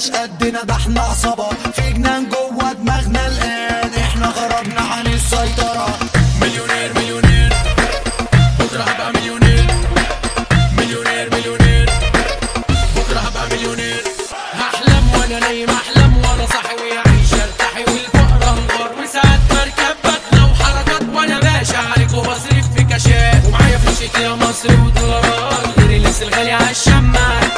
مش قدنا ده احنا عصابة في جنان جوه دماغنا الآن احنا خرجنا عن السيطرة مليونير